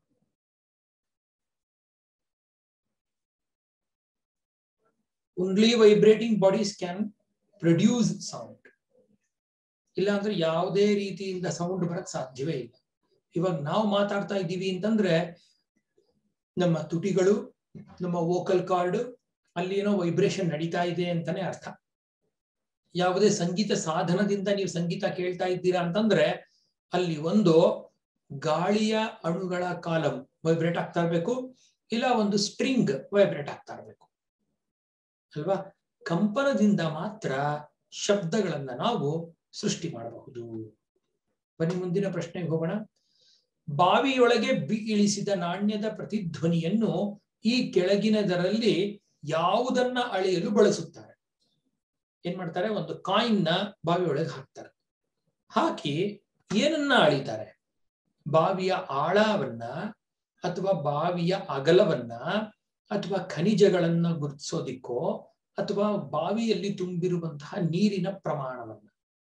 only vibrating bodies can produce sound ಇಲ್ಲ ಅಂದ್ರೆ ಯಾವುದೇ ರೀತಿಯಿಂದ ಸೌಂಡ್ ಬರಕ್ ಸಾಧ್ಯವೇ ಇಲ್ಲ ಇವಾಗ ನಾವು ಮಾತಾಡ್ತಾ ಇದ್ದೀವಿ ಅಂತಂದ್ರೆ ನಮ್ಮ ತುಟಿಗಳು ನಮ್ಮ ವೋಕಲ್ ಕಾರ್ಡ್ ಅಲ್ಲಿ ಏನೋ ವೈಬ್ರೇಷನ್ ನಡೀತಾ ಇದೆ ಅಂತಾನೆ ಅರ್ಥ ಯಾವುದೇ ಸಂಗೀತ ಸಾಧನದಿಂದ ನೀವು ಸಂಗೀತ ಕೇಳ್ತಾ ಇದ್ದೀರಾ ಅಂತಂದ್ರೆ ಅಲ್ಲಿ ಒಂದು ಗಾಳಿಯ ಅಣುಗಳ ಕಾಲಂ ವೈಬ್ರೇಟ್ ಆಗ್ತಾ ಇರ್ಬೇಕು ಇಲ್ಲ ಒಂದು ಸ್ಟ್ರಿಂಗ್ ವೈಬ್ರೇಟ್ ಆಗ್ತಾ ಇರ್ಬೇಕು ಅಲ್ವಾ ಕಂಪನದಿಂದ ಮಾತ್ರ ಶಬ್ದಗಳನ್ನ ನಾವು ಸೃಷ್ಟಿ ಮಾಡಬಹುದು ಬನ್ನಿ ಮುಂದಿನ ಪ್ರಶ್ನೆಗೆ ಹೋಗೋಣ ಬಾವಿಯೊಳಗೆ ಬಿ ಇಳಿಸಿದ ನಾಣ್ಯದ ಪ್ರತಿಧ್ವನಿಯನ್ನು ಈ ಕೆಳಗಿನದರಲ್ಲಿ ಯಾವುದನ್ನ ಅಳೆಯಲು ಬಳಸುತ್ತಾರೆ ಏನ್ ಮಾಡ್ತಾರೆ ಒಂದು ಕಾಯಿನ್ ನ ಬಾವಿಯೊಳಗೆ ಹಾಕ್ತಾರೆ ಹಾಕಿ ಏನನ್ನ ಅಳಿತಾರೆ ಬಾವಿಯ ಆಳವನ್ನ ಅಥವಾ ಬಾವಿಯ ಅಗಲವನ್ನ ಅಥವಾ ಖನಿಜಗಳನ್ನ ಗುರುತಿಸೋದಿಕ್ಕೋ ಅಥವಾ ಬಾವಿಯಲ್ಲಿ ತುಂಬಿರುವಂತಹ ನೀರಿನ ಪ್ರಮಾಣವನ್ನ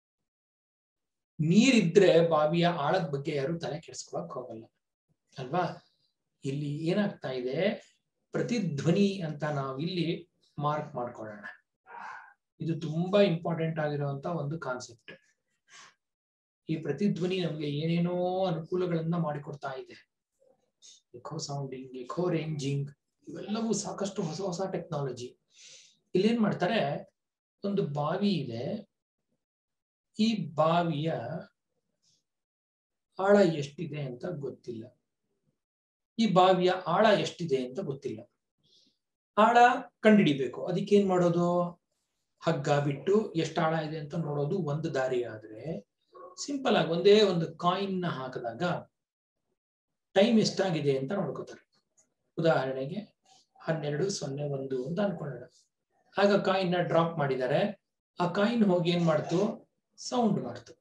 ನೀರಿದ್ರೆ ಬಾವಿಯ ಆಳದ ಬಗ್ಗೆ ಯಾರು ತಲೆ ಕೆಡಿಸ್ಕೊಳಕ್ ಹೋಗಲ್ಲ ಅಲ್ವಾ ಇಲ್ಲಿ ಏನಾಗ್ತಾ ಇದೆ ಪ್ರತಿಧ್ವನಿ ಅಂತ ನಾವಿಲ್ಲಿ ಮಾರ್ಕ್ ಮಾಡ್ಕೊಳ್ಳೋಣ ಇದು ತುಂಬಾ ಇಂಪಾರ್ಟೆಂಟ್ ಆಗಿರುವಂತ ಒಂದು ಕಾನ್ಸೆಪ್ಟ್ ಈ ಪ್ರತಿಧ್ವನಿ ನಮ್ಗೆ ಏನೇನೋ ಅನುಕೂಲಗಳನ್ನ ಮಾಡಿಕೊಡ್ತಾ ಇದೆ ಎಕೋ ಸೌಂಡಿಂಗ್ ಎಕೋ ರೇಂಜಿಂಗ್ ಇವೆಲ್ಲವೂ ಸಾಕಷ್ಟು ಹೊಸ ಹೊಸ ಟೆಕ್ನಾಲಜಿ ಇಲ್ಲೇನ್ ಮಾಡ್ತಾರೆ ಒಂದು ಬಾವಿ ಇದೆ ಈ ಬಾವಿಯ ಆಳ ಎಷ್ಟಿದೆ ಅಂತ ಗೊತ್ತಿಲ್ಲ ಈ ಬಾವಿಯ ಆಳ ಎಷ್ಟಿದೆ ಅಂತ ಗೊತ್ತಿಲ್ಲ ಆಳ ಕಂಡಿಡಿಬೇಕು ಅದಕ್ಕೆ ಏನ್ ಮಾಡೋದು ಹಗ್ಗ ಬಿಟ್ಟು ಎಷ್ಟು ಆಳ ಇದೆ ಅಂತ ನೋಡೋದು ಒಂದು ದಾರಿ ಆದ್ರೆ ಸಿಂಪಲ್ ಆಗಿ ಒಂದೇ ಒಂದು ಕಾಯಿನ್ ನ ಹಾಕಿದಾಗ ಟೈಮ್ ಎಷ್ಟಾಗಿದೆ ಅಂತ ನೋಡ್ಕೋತಾರೆ ಉದಾಹರಣೆಗೆ ಹನ್ನೆರಡು ಸೊನ್ನೆ ಒಂದು ಅಂತ ಅನ್ಕೊಳ್ಳೋಣ ಆಗ ಕಾಯಿನ್ ನ ಡ್ರಾಪ್ ಮಾಡಿದ್ದಾರೆ ಆ ಕಾಯಿನ್ ಹೋಗಿ ಏನ್ ಮಾಡ್ತು ಸೌಂಡ್ ಮಾಡ್ತು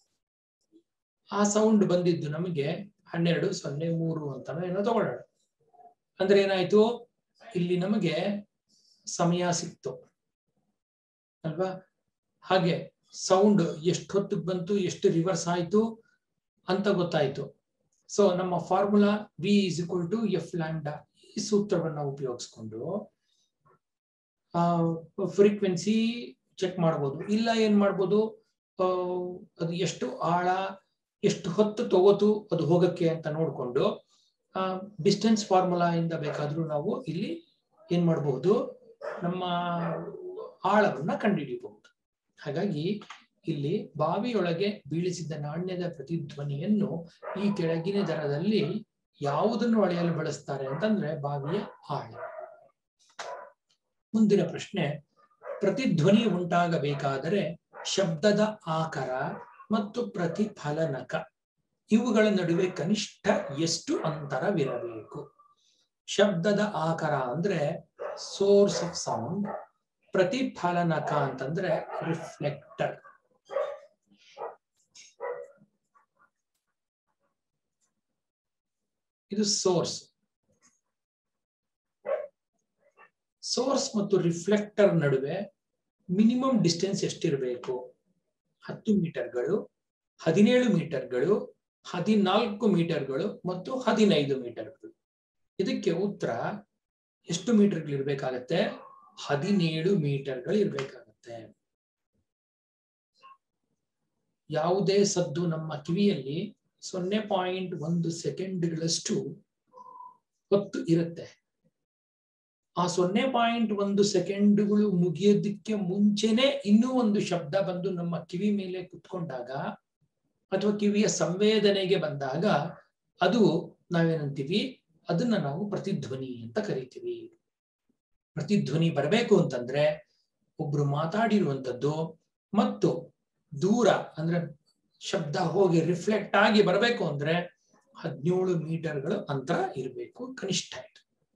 ಆ ಸೌಂಡ್ ಬಂದಿದ್ದು ನಮಗೆ ಹನ್ನೆರಡು ಸೊನ್ನೆ ಮೂರು ಅಂತ ಏನೋ ತಗೊಳ್ಳೋಣ ಅಂದ್ರೆ ಏನಾಯ್ತು ಇಲ್ಲಿ ನಮಗೆ ಸಮಯ ಸಿಕ್ತು ಅಲ್ವಾ ಹಾಗೆ ಸೌಂಡ್ ಎಷ್ಟು ಹೊತ್ತಿಗೆ ಬಂತು ಎಷ್ಟು ರಿವರ್ಸ್ ಆಯ್ತು ಅಂತ ಗೊತ್ತಾಯ್ತು ಸೊ ನಮ್ಮ formula V is equal to F lambda ಈ ಸೂತ್ರವನ್ನ ಉಪಯೋಗಿಸ್ಕೊಂಡು ಫ್ರೀಕ್ವೆನ್ಸಿ ಚೆಕ್ ಮಾಡ್ಬೋದು ಇಲ್ಲ ಏನ್ ಮಾಡ್ಬೋದು ಅದು ಎಷ್ಟು ಆಳ ಎಷ್ಟು ಹೊತ್ತು ತಗೋತು ಅದು ಹೋಗಕ್ಕೆ ಅಂತ ನೋಡ್ಕೊಂಡು ಡಿಸ್ಟೆನ್ಸ್ ಫಾರ್ಮುಲಾ ಇಂದ ಬೇಕಾದ್ರೂ ನಾವು ಇಲ್ಲಿ ಏನ್ ಮಾಡಬಹುದು ನಮ್ಮ ಆಳವನ್ನ ಕಂಡುಹಿಡಿಯಬಹುದು ಹಾಗಾಗಿ ಇಲ್ಲಿ ಬಾವಿಯೊಳಗೆ ಬೀಳಿಸಿದ ನಾಣ್ಯದ ಪ್ರತಿಧ್ವನಿಯನ್ನು ಈ ಕೆಳಗಿನ ದರದಲ್ಲಿ ಯಾವುದನ್ನು ಅಳೆಯಲು ಬಳಸ್ತಾರೆ ಅಂತಂದ್ರೆ ಬಾವಿಯ ಆಳ ಮುಂದಿನ ಪ್ರಶ್ನೆ ಪ್ರತಿಧ್ವನಿ ಉಂಟಾಗಬೇಕಾದರೆ ಶಬ್ದದ ಆಕಾರ ಮತ್ತು ಪ್ರತಿಫಲನಕ ಇವುಗಳ ನಡುವೆ ಕನಿಷ್ಠ ಎಷ್ಟು ಅಂತರವಿರಬೇಕು ಶಬ್ದದ ಆಕಾರ ಅಂದ್ರೆ ಸೋರ್ಸ್ ಆಫ್ ಸೌಂಡ್ ಪ್ರತಿಫಲನಕ ಅಂತಂದ್ರೆ ರಿಫ್ಲೆಕ್ಟರ್ ಇದು ಸೋರ್ಸ್ ಸೋರ್ಸ್ ಮತ್ತು ರಿಫ್ಲೆಕ್ಟರ್ ನಡುವೆ ಮಿನಿಮಮ್ ಡಿಸ್ಟೆನ್ಸ್ ಎಷ್ಟಿರಬೇಕು ಹತ್ತು ಮೀಟರ್ಗಳು ಹದಿನೇಳು ಮೀಟರ್ಗಳು ಹದಿನಾಲ್ಕು ಮೀಟರ್ಗಳು ಮತ್ತು ಹದಿನೈದು ಮೀಟರ್ಗಳು ಇದಕ್ಕೆ ಉತ್ತರ ಎಷ್ಟು ಮೀಟರ್ಗಳು ಇರ್ಬೇಕಾಗತ್ತೆ ಹದಿನೇಳು ಮೀಟರ್ಗಳು ಇರ್ಬೇಕಾಗತ್ತೆ ಯಾವುದೇ ಸದ್ದು ನಮ್ಮ ಕಿವಿಯಲ್ಲಿ ಸೊನ್ನೆ ಪಾಯಿಂಟ್ ಒಂದು ಸೆಕೆಂಡ್ಗಳಷ್ಟು ಹೊತ್ತು ಇರುತ್ತೆ ಆ ಸೊನ್ನೆ ಪಾಯಿಂಟ್ ಒಂದು ಸೆಕೆಂಡ್ಗಳು ಮುಗಿಯೋದಕ್ಕೆ ಮುಂಚೆನೆ ಇನ್ನೂ ಒಂದು ಶಬ್ದ ಬಂದು ನಮ್ಮ ಕಿವಿ ಮೇಲೆ ಕುತ್ಕೊಂಡಾಗ ಅಥವಾ ಕಿವಿಯ ಸಂವೇದನೆಗೆ ಬಂದಾಗ ಅದು ನಾವೇನಂತೀವಿ ಅದನ್ನ ನಾವು ಪ್ರತಿಧ್ವನಿ ಅಂತ ಕರಿತೀವಿ ಪ್ರತಿಧ್ವನಿ ಬರಬೇಕು ಅಂತಂದ್ರೆ ಒಬ್ರು ಮಾತಾಡಿರುವಂಥದ್ದು ಮತ್ತು ದೂರ ಅಂದ್ರೆ ಶಬ್ದ ಹೋಗಿ ರಿಫ್ಲೆಕ್ಟ್ ಆಗಿ ಬರಬೇಕು ಅಂದ್ರೆ ಹದಿನೇಳು ಮೀಟರ್ಗಳು ಅಂತರ ಇರಬೇಕು ಕನಿಷ್ಠ ಇದು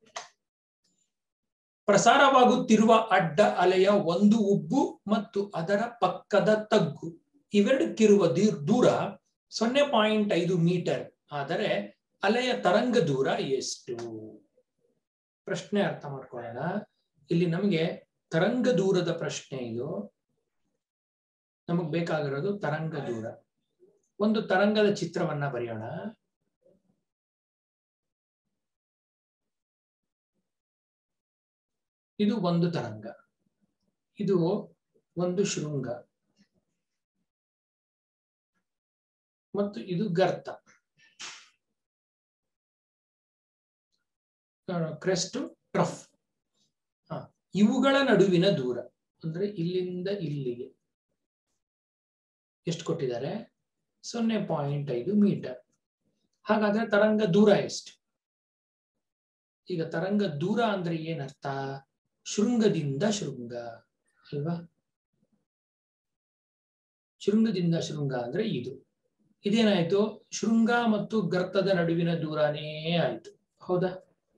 ಪ್ರಸಾರವಾಗುತ್ತಿರುವ ಅಡ್ಡ ಅಲೆಯ ಒಂದು ಉಬ್ಬು ಮತ್ತು ಅದರ ಪಕ್ಕದ ತಗ್ಗು ಇವೆರಡಕ್ಕಿರುವ ದೂರ ಸೊನ್ನೆ ಪಾಯಿಂಟ್ ಐದು ಮೀಟರ್ ಆದರೆ ಅಲೆಯ ತರಂಗ ದೂರ ಎಷ್ಟು ಪ್ರಶ್ನೆ ಅರ್ಥ ಮಾಡ್ಕೊಳ್ಳೋಣ ಇಲ್ಲಿ ನಮಗೆ ತರಂಗ ದೂರದ ಪ್ರಶ್ನೆ ಇದು ನಮಗ್ ಬೇಕಾಗಿರೋದು ತರಂಗ ದೂರ ಒಂದು ತರಂಗದ ಚಿತ್ರವನ್ನ ಬರೆಯೋಣ ಇದು ಒಂದು ತರಂಗ ಇದು ಒಂದು ಶೃಂಗ ಮತ್ತು ಇದು ಗರ್ತ ಕ್ರೆಸ್ಟ್ ಟ್ರಫ್ ಇವುಗಳ ನಡುವಿನ ದೂರ ಅಂದ್ರೆ ಇಲ್ಲಿಂದ ಇಲ್ಲಿಗೆ ಎಷ್ಟು ಕೊಟ್ಟಿದ್ದಾರೆ ಸೊನ್ನೆ ಪಾಯಿಂಟ್ ಐದು ಮೀಟರ್ ಹಾಗಾದ್ರೆ ತರಂಗ ದೂರ ಎಷ್ಟು ಈಗ ತರಂಗ ದೂರ ಅಂದ್ರೆ ಏನರ್ಥ ಶೃಂಗದಿಂದ ಶೃಂಗ ಅಲ್ವಾ ಶೃಂಗದಿಂದ ಶೃಂಗ ಅಂದ್ರೆ ಇದು ಇದೇನಾಯ್ತು ಶೃಂಗ ಮತ್ತು ಗರ್ತದ ನಡುವಿನ ದೂರನೇ ಆಯ್ತು ಹೌದಾ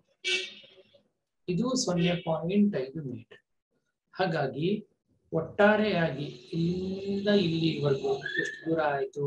ಇದು ಸೊನ್ನೆ ಪಾಯಿಂಟ್ ಐದು ಮೀಟರ್ ಹಾಗಾಗಿ ಒಟ್ಟಾರೆಯಾಗಿ ಇಲ್ಲಿಂದ ಇಲ್ಲಿವರೆಗೂ ಎಷ್ಟು ದೂರ ಆಯ್ತು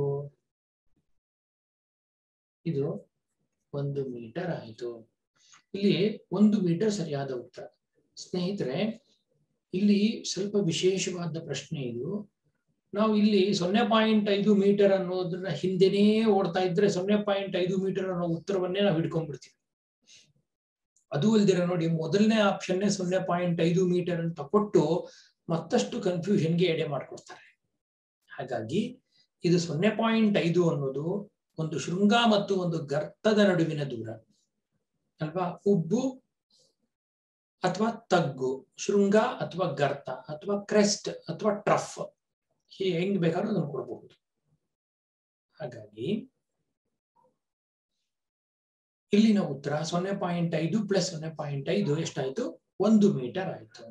ಇದು ಒಂದು ಮೀಟರ್ ಆಯ್ತು ಇಲ್ಲಿ ಒಂದು ಮೀಟರ್ ಸರಿಯಾದ ಉತ್ತರ ಸ್ನೇಹಿತರೆ ಇಲ್ಲಿ ಸ್ವಲ್ಪ ವಿಶೇಷವಾದ ಪ್ರಶ್ನೆ ಇದು ನಾವು ಇಲ್ಲಿ ಸೊನ್ನೆ ಪಾಯಿಂಟ್ ಐದು ಮೀಟರ್ ಅನ್ನೋದನ್ನ ಹಿಂದೆನೇ ಓಡ್ತಾ ಇದ್ರೆ ಸೊನ್ನೆ ಪಾಯಿಂಟ್ ಐದು ಮೀಟರ್ ಅನ್ನೋ ಉತ್ತರವನ್ನೇ ನಾವು ಹಿಡ್ಕೊಂಡ್ಬಿಡ್ತೀವಿ ಅದು ಅಲ್ದಿರ ನೋಡಿ ಮೊದಲನೇ ಆಪ್ಷನ್ನೇ ಸೊನ್ನೆ ಪಾಯಿಂಟ್ ಐದು ಮೀಟರ್ ಅಂತ ಕೊಟ್ಟು ಮತ್ತಷ್ಟು ಕನ್ಫ್ಯೂಷನ್ಗೆ ಎಡೆ ಮಾಡ್ಕೊಡ್ತಾರೆ ಹಾಗಾಗಿ ಇದು ಸೊನ್ನೆ ಪಾಯಿಂಟ್ ಐದು ಅನ್ನೋದು ಒಂದು ಶೃಂಗ ಮತ್ತು ಒಂದು ಗರ್ತದ ನಡುವಿನ ದೂರ ಅಲ್ವಾ ಉಬ್ಬು ಅಥವಾ ತಗ್ಗು ಶೃಂಗ ಅಥವಾ ಗರ್ತ ಅಥವಾ ಕ್ರೆಸ್ಟ್ ಅಥವಾ ಟ್ರಫ್ ಹೆಂಗ್ ಬೇಕಾದ್ರೂ ಅದನ್ನು ಕೊಡಬಹುದು ಹಾಗಾಗಿ ಇಲ್ಲಿನ ಉತ್ತರ ಸೊನ್ನೆ ಪಾಯಿಂಟ್ ಐದು ಪ್ಲಸ್ ಸೊನ್ನೆ ಪಾಯಿಂಟ್ ಐದು ಎಷ್ಟಾಯ್ತು ಒಂದು ಮೀಟರ್ ಆಯ್ತು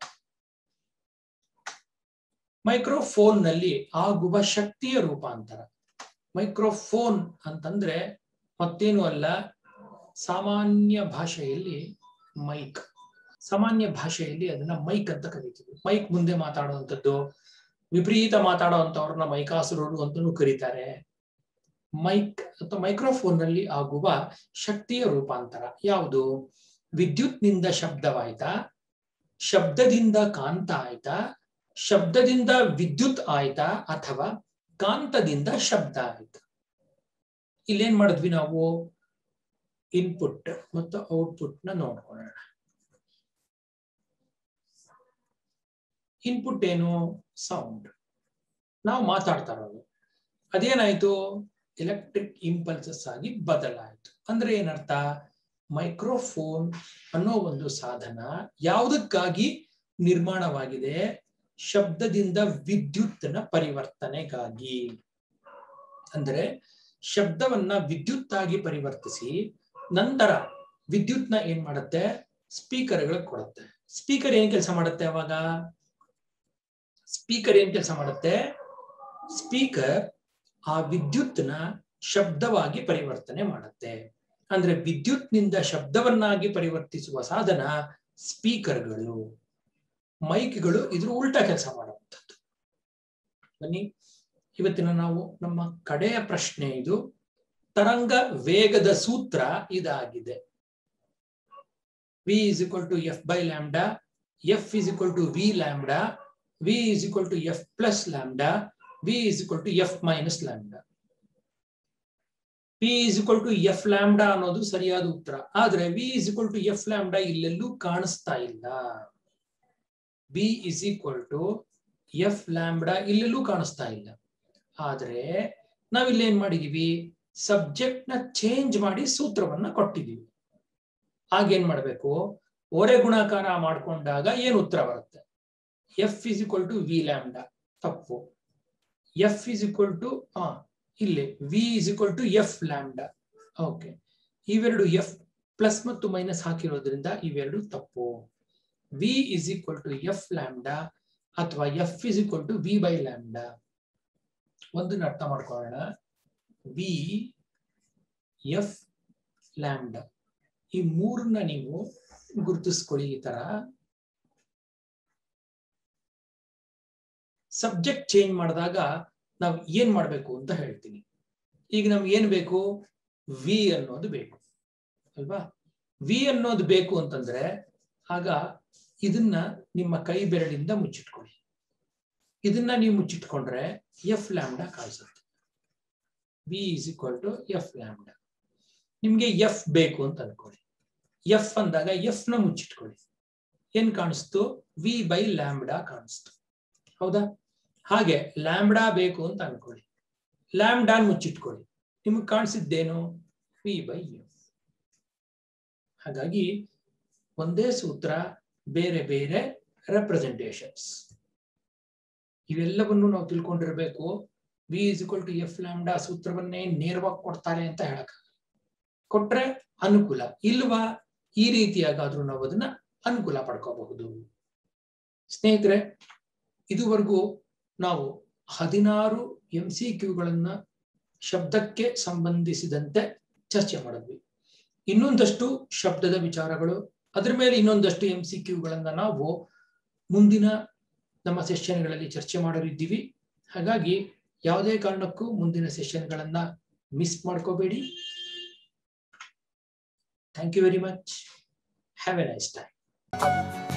ಮೈಕ್ರೋಫೋನ್ ನಲ್ಲಿ ಆಗುವ ಶಕ್ತಿಯ ರೂಪಾಂತರ ಮೈಕ್ರೋಫೋನ್ ಅಂತಂದ್ರೆ ಮತ್ತೇನು ಅಲ್ಲ ಸಾಮಾನ್ಯ ಭಾಷೆಯಲ್ಲಿ ಮೈಕ್ ಸಾಮಾನ್ಯ ಭಾಷೆಯಲ್ಲಿ ಅದನ್ನ ಮೈಕ್ ಅಂತ ಕರಿತೀವಿ ಮೈಕ್ ಮುಂದೆ ಮಾತಾಡುವಂಥದ್ದು ವಿಪರೀತ ಮಾತಾಡುವಂತವ್ರನ್ನ ಮೈಕಾಸುರರು ಅಂತಲೂ ಕರೀತಾರೆ ಮೈಕ್ ಅಥವಾ ಮೈಕ್ರೋಫೋನ್ ನಲ್ಲಿ ಆಗುವ ಶಕ್ತಿಯ ರೂಪಾಂತರ ಯಾವುದು ವಿದ್ಯುತ್ನಿಂದ ಶಬ್ದವಾಯ್ತಾ ಶಬ್ದದಿಂದ ಕಾಂತ ಆಯ್ತಾ ಶಬ್ದದಿಂದ ವಿದ್ಯುತ್ ಆಯ್ತಾ ಅಥವಾ ಕಾಂತದಿಂದ ಶಬ್ದ ಆಯ್ತಾ ಇಲ್ಲೇನ್ ಮಾಡಿದ್ವಿ ನಾವು ಇನ್ಪುಟ್ ಮತ್ತು ಔಟ್ಪುಟ್ ನ ನೋಡ್ಕೊಳ್ಳೋಣ ಇನ್ಪುಟ್ ಏನು ಸೌಂಡ್ ನಾವು ಮಾತಾಡ್ತಾ ಇರೋದು ಅದೇನಾಯ್ತು ಎಲೆಕ್ಟ್ರಿಕ್ ಇಂಪಲ್ಸಸ್ ಆಗಿ ಬದಲಾಯಿತು ಅಂದ್ರೆ ಏನರ್ಥ ಮೈಕ್ರೋಫೋನ್ ಅನ್ನೋ ಒಂದು ಸಾಧನ ಯಾವುದಕ್ಕಾಗಿ ನಿರ್ಮಾಣವಾಗಿದೆ ಶಬ್ದದಿಂದ ವಿದ್ಯುತ್ನ ಪರಿವರ್ತನೆಗಾಗಿ ಅಂದ್ರೆ ಶಬ್ದವನ್ನ ವಿದ್ಯುತ್ ಆಗಿ ಪರಿವರ್ತಿಸಿ ನಂತರ ವಿದ್ಯುತ್ನ ಏನ್ ಮಾಡುತ್ತೆ ಸ್ಪೀಕರ್ಗಳು ಕೊಡುತ್ತೆ ಸ್ಪೀಕರ್ ಏನ್ ಕೆಲಸ ಮಾಡುತ್ತೆ ಅವಾಗ ಸ್ಪೀಕರ್ ಏನ್ ಕೆಲಸ ಮಾಡುತ್ತೆ ಸ್ಪೀಕರ್ ಆ ವಿದ್ಯುತ್ನ ಶಬ್ದವಾಗಿ ಪರಿವರ್ತನೆ ಮಾಡುತ್ತೆ ಅಂದ್ರೆ ವಿದ್ಯುತ್ನಿಂದ ಶಬ್ದವನ್ನಾಗಿ ಪರಿವರ್ತಿಸುವ ಸಾಧನ ಸ್ಪೀಕರ್ಗಳು ಮೈಕ್ಗಳು ಇದ್ರ ಉಲ್ಟಾ ಕೆಲಸ ಮಾಡುವಂಥದ್ದು ಬನ್ನಿ ಇವತ್ತಿನ ನಾವು ನಮ್ಮ ಕಡೆಯ ಪ್ರಶ್ನೆ ಇದು ತರಂಗ ವೇಗದ ಸೂತ್ರ ಇದಾಗಿದೆ V is equal to F by lambda F is equal to V lambda V is equal to F plus lambda V is equal to F minus lambda P is equal to F lambda ಅನ್ನೋದು ಸರಿಯಾದ ಉತ್ತರ ಆದ್ರೆ V is equal to F lambda ಇಲ್ಲೆಲ್ಲೂ ಕಾಣಿಸ್ತಾ ಇಲ್ಲ B is equal to F lambda ಇಲ್ಲೆಲ್ಲೂ ಕಾಣಿಸ್ತಾ ಇಲ್ಲ ಆದ್ರೆ ನಾವಿಲ್ಲಿ ಏನ್ ಮಾಡಿದೀವಿ ಸಬ್ಜೆಕ್ಟ್ ನ ಚೇಂಜ್ ಮಾಡಿ ಸೂತ್ರವನ್ನ ಕೊಟ್ಟಿದೀವಿ ಆಗೇನ್ ಮಾಡ್ಬೇಕು ಒರೆ ಗುಣಾಕಾರ ಮಾಡ್ಕೊಂಡಾಗ ಏನ್ ಉತ್ತರ ಬರುತ್ತೆ F is equal to V lambda ತಪ್ಪು ಎಫ್ ಇಸ್ ಇಕ್ವಲ್ ಟು ಹಾ ಇಲ್ಲಿ V is equal to F lambda okay ಇವೆರಡು ಎಫ್ ಪ್ಲಸ್ ಮತ್ತು ಮೈನಸ್ ಹಾಕಿರೋದ್ರಿಂದ ಇವೆರಡು ತಪ್ಪು V is equal to F lambda ಅಥವಾ F is equal to V by lambda ಒಂದನ್ನ ಅರ್ಥ ಮಾಡ್ಕೊಳ್ಳೋಣ ವಿ ಎಫ್ ಲ್ಯಾಂಬ್ಡಾ ಈ ಮೂರನ್ನ ನೀವು ಗುರುತಿಸ್ಕೊಳ್ಳಿ ಈ ತರ ಸಬ್ಜೆಕ್ಟ್ ಚೇಂಜ್ ಮಾಡಿದಾಗ ನಾವು ಏನ್ ಮಾಡ್ಬೇಕು ಅಂತ ಹೇಳ್ತೀನಿ ಈಗ ನಮ್ಗೆ ಏನ್ ಬೇಕು ವಿ ಅನ್ನೋದು ಬೇಕು ಅಲ್ವಾ ವಿ ಅನ್ನೋದು ಬೇಕು ಅಂತಂದ್ರೆ ಆಗ ಇದನ್ನ ನಿಮ್ಮ ಕೈ ಬೆರಳಿಂದ ಮುಚ್ಚಿಟ್ಕೊಳ್ಳಿ ಇದನ್ನ ನೀವು ಮುಚ್ಚಿಟ್ಕೊಂಡ್ರೆ ಎಫ್ ಲ್ಯಾಂಬ್ಡಾ ಕಾಣಿಸುತ್ತೆ V is equal to F lambda ನಿಮ್ಗೆ ಎಫ್ ಬೇಕು ಅಂತ ಅನ್ಕೊಳ್ಳಿ ಎಫ್ ಅಂದಾಗ ಎಫ್ ನ ಮುಚ್ಚಿಟ್ಕೊಳ್ಳಿ ಏನ್ ಕಾಣಿಸ್ತು ವಿ ಬೈ ಲ್ಯಾಂಬ್ಡಾ ಕಾಣಿಸ್ತು ಹೌದಾ ಹಾಗೆ ಲ್ಯಾಂಬ್ಡಾ ಬೇಕು ಅಂತ ಅನ್ಕೊಳ್ಳಿ ಲ್ಯಾಂಬ್ಡಾ ಮುಚ್ಚಿಟ್ಕೊಳ್ಳಿ ನಿಮಗೆ ಕಾಣಿಸಿದ್ದೇನು ವಿ ಬೈ ಎಫ್ ಹಾಗಾಗಿ ಒಂದೇ ಸೂತ್ರ ಬೇರೆ ಬೇರೆ ರೆಪ್ರೆಸೆಂಟೇಷನ್ಸ್ ಇವೆಲ್ಲವನ್ನು ನಾವು ತಿಳ್ಕೊಂಡಿರ್ಬೇಕು V is equal to F lambda ಸೂತ್ರವನ್ನೇ ನೇರವಾಗಿ ಕೊಡ್ತಾರೆ ಅಂತ ಹೇಳಕ್ ಕೊಟ್ರೆ ಅನುಕೂಲ ಇಲ್ವಾ ಈ ರೀತಿಯಾಗಾದ್ರೂ ನಾವು ಅದನ್ನ ಅನುಕೂಲ ಪಡ್ಕೋಬಹುದು ಸ್ನೇಹಿತರೆ ಇದುವರೆಗೂ ನಾವು ಹದಿನಾರು ಎಂ ಸಿ ಕ್ಯೂಗಳನ್ನ ಶಬ್ದಕ್ಕೆ ಸಂಬಂಧಿಸಿದಂತೆ ಚರ್ಚೆ ಮಾಡಿದ್ವಿ ಇನ್ನೊಂದಷ್ಟು ಶಬ್ದದ ವಿಚಾರಗಳು ಅದ್ರ ಮೇಲೆ ಇನ್ನೊಂದಷ್ಟು ಎಂ ಸಿ ಕ್ಯೂಗಳನ್ನ ನಾವು ಮುಂದಿನ ನಮ್ಮ ಸೆಷನ್ಗಳಲ್ಲಿ ಚರ್ಚೆ ಮಾಡಲಿದ್ದೀವಿ ಹಾಗಾಗಿ ಯಾವುದೇ ಕಾರಣಕ್ಕೂ ಮುಂದಿನ ಸೆಷನ್ಗಳನ್ನ ಮಿಸ್ ಮಾಡ್ಕೋಬೇಡಿ thank you very much have a nice time